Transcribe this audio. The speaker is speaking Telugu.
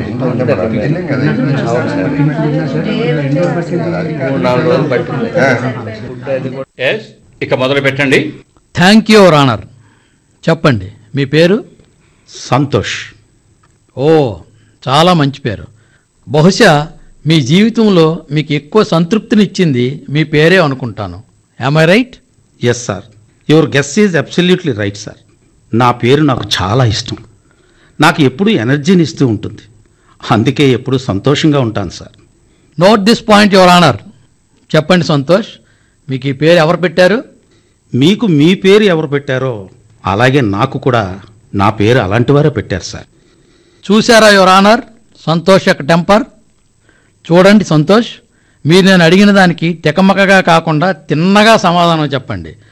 తిన్నాం కదా మూడు నాలుగు రోజులు పట్టింది ఫుడ్ అది కూడా ఎస్ ఇక మొదలు పెట్టండి థ్యాంక్ యూ యువర్ ఆనర్ చెప్పండి మీ పేరు సంతోష్ ఓ చాలా మంచి పేరు బహుశా మీ జీవితంలో మీకు ఎక్కువ సంతృప్తినిచ్చింది మీ పేరే అనుకుంటాను I right yes sir your guess is absolutely right sir నా పేరు నాకు చాలా ఇష్టం నాకు ఎప్పుడూ ఎనర్జీని ఇస్తూ ఉంటుంది అందుకే ఎప్పుడూ సంతోషంగా ఉంటాను sir note this point your honour చెప్పండి సంతోష్ మీకు ఈ పేరు ఎవరు పెట్టారు మీకు మీ పేరు ఎవరు పెట్టారో అలాగే నాకు కూడా నా పేరు అలాంటి వారే పెట్టారు సార్ చూసారా యువర్ ఆనర్ సంతోష్ యొక్క టెంపర్ చూడండి సంతోష్ మీరు నేను అడిగిన దానికి తెకమకగా కాకుండా తిన్నగా సమాధానం చెప్పండి